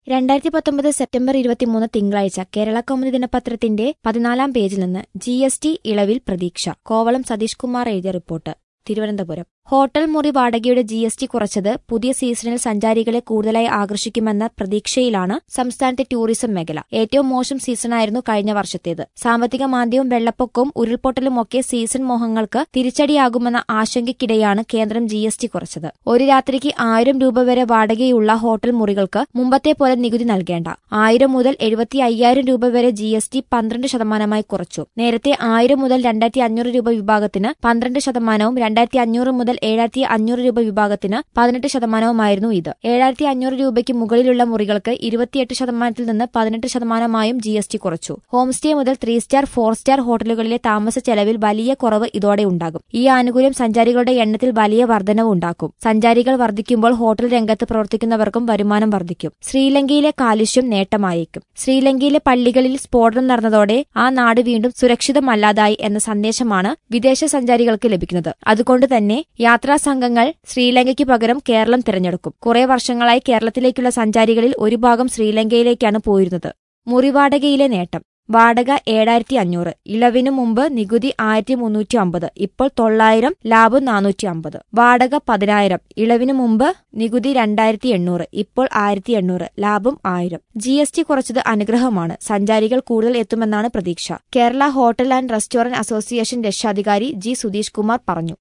രണ്ടായിരത്തി പത്തൊമ്പത് സെപ്റ്റംബർ ഇരുപത്തിമൂന്ന് തിങ്കളാഴ്ച കേരള കൗമുദി ദിനപത്രത്തിന്റെ പതിനാലാം പേജിൽ നിന്ന് ജി എസ് ടി ഇളവിൽ പ്രതീക്ഷ കോവളം സതീഷ് കുമാർ എഴുതിയ റിപ്പോർട്ട് തിരുവനന്തപുരം ഹോട്ടൽ മുറി വാടകയുടെ ജി എസ് ടി കുറച്ചത് പുതിയ സീസണിൽ സഞ്ചാരികളെ കൂടുതലായി ആകർഷിക്കുമെന്ന പ്രതീക്ഷയിലാണ് സംസ്ഥാനത്തെ ടൂറിസം മേഖല ഏറ്റവും മോശം സീസണായിരുന്നു കഴിഞ്ഞ വർഷത്തേത് സാമ്പത്തിക മാന്ദ്യവും വെള്ളപ്പൊക്കവും ഉരുൾപൊട്ടലുമൊക്കെ സീസൺ മോഹങ്ങൾക്ക് തിരിച്ചടിയാകുമെന്ന ആശങ്കയ്ക്കിടെയാണ് കേന്ദ്രം ജി എസ് ടി കുറച്ചത് ഒരു രാത്രിക്ക് ആയിരം രൂപ വരെ വാടകയുള്ള ഹോട്ടൽ മുറികൾക്ക് മുമ്പത്തെ പോലെ നികുതി നൽകേണ്ട ആയിരം മുതൽ എഴുപത്തി അയ്യായിരം രൂപ വരെ ജി എസ് ടി പന്ത്രണ്ട് ശതമാനമായി കുറച്ചു നേരത്തെ ആയിരം മുതൽ രണ്ടായിരത്തി അഞ്ഞൂറ് രൂപ വിഭാഗത്തിന് പന്ത്രണ്ട് ശതമാനവും രണ്ടായിരത്തി അഞ്ഞൂറ് മുതൽ ഏഴായിരത്തി അഞ്ഞൂറ് രൂപ വിഭാഗത്തിന് പതിനെട്ട് ശതമാനവുമായിരുന്നു ഇത് ഏഴായിരത്തി അഞ്ഞൂറ് രൂപയ്ക്ക് മുകളിലുള്ള മുറികൾക്ക് ഇരുപത്തിയെട്ട് ശതമാനത്തിൽ നിന്ന് പതിനെട്ട് ശതമാനമായും ജി എസ് ടി കുറച്ചു ഹോം സ്റ്റേ മുതൽ ത്രീ സ്റ്റാർ ഫോർ സ്റ്റാർ ഹോട്ടലുകളിലെ താമസ ചെലവിൽ വലിയ കുറവ് ഇതോടെ ഉണ്ടാകും ഈ ആനുകൂല്യം സഞ്ചാരികളുടെ എണ്ണത്തിൽ വലിയ വർധനവ് ഉണ്ടാക്കും സഞ്ചാരികൾ വർദ്ധിക്കുമ്പോൾ ഹോട്ടൽ രംഗത്ത് പ്രവർത്തിക്കുന്നവർക്കും വരുമാനം വർദ്ധിക്കും ശ്രീലങ്കയിലെ കാലുഷ്യം നേട്ടമായേക്കും ശ്രീലങ്കയിലെ പള്ളികളിൽ സ്ഫോടനം നടന്നതോടെ ആ നാട് വീണ്ടും സുരക്ഷിതമല്ലാതായി എന്ന സന്ദേശമാണ് വിദേശ സഞ്ചാരികൾക്ക് ലഭിക്കുന്നത് അതുകൊണ്ട് തന്നെ യാത്രാ സംഘങ്ങൾ ശ്രീലങ്കയ്ക്ക് പകരം കേരളം തിരഞ്ഞെടുക്കും കുറെ വർഷങ്ങളായി കേരളത്തിലേക്കുള്ള സഞ്ചാരികളിൽ ഒരു ഭാഗം ശ്രീലങ്കയിലേക്കാണ് പോയിരുന്നത് മുറിവാടകയിലെ നേട്ടം വാടക ഏഴായിരത്തി അഞ്ഞൂറ് ഇളവിനു മുമ്പ് നികുതി ആയിരത്തി മുന്നൂറ്റി അമ്പത് ഇപ്പോൾ തൊള്ളായിരം ലാഭം നാനൂറ്റി അമ്പത് വാടക പതിനായിരം ഇളവിനു മുമ്പ് നികുതി രണ്ടായിരത്തി എണ്ണൂറ് ഇപ്പോൾ ആയിരത്തി എണ്ണൂറ് ലാഭം ആയിരം ജി എസ് ടി കുറച്ചത് അനുഗ്രഹമാണ് സഞ്ചാരികൾ കൂടുതൽ എത്തുമെന്നാണ് പ്രതീക്ഷ Kerala hotel and restaurant association രക്ഷാധികാരി ജി സുധീഷ് കുമാർ പറഞ്ഞു